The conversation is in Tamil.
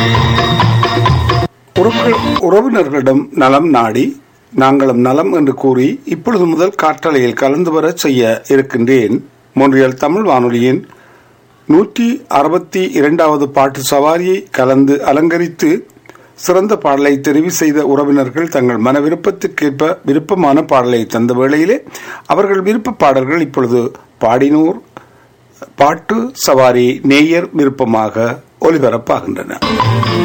உறவுகள் உறவினர்களிடம் நலம் நாடி நாங்களும் நலம் என்று கூறி இப்பொழுது முதல் காற்றலையில் கலந்து வர செய்ய இருக்கின்றேன் மொன்றியல் தமிழ் வானொலியின் நூற்றி அறுபத்தி இரண்டாவது பாட்டு சவாரியை கலந்து அலங்கரித்து சிறந்த பாடலை தெரிவு செய்த உறவினர்கள் தங்கள் மன விருப்பத்துக்கேற்ப விருப்பமான பாடலை தந்த வேளையிலே அவர்கள் விருப்ப பாடல்கள் இப்பொழுது பாடினூர் பாட்டு சவாரி நேயர் விருப்பமாக ஒலிபரப்பாகின்றன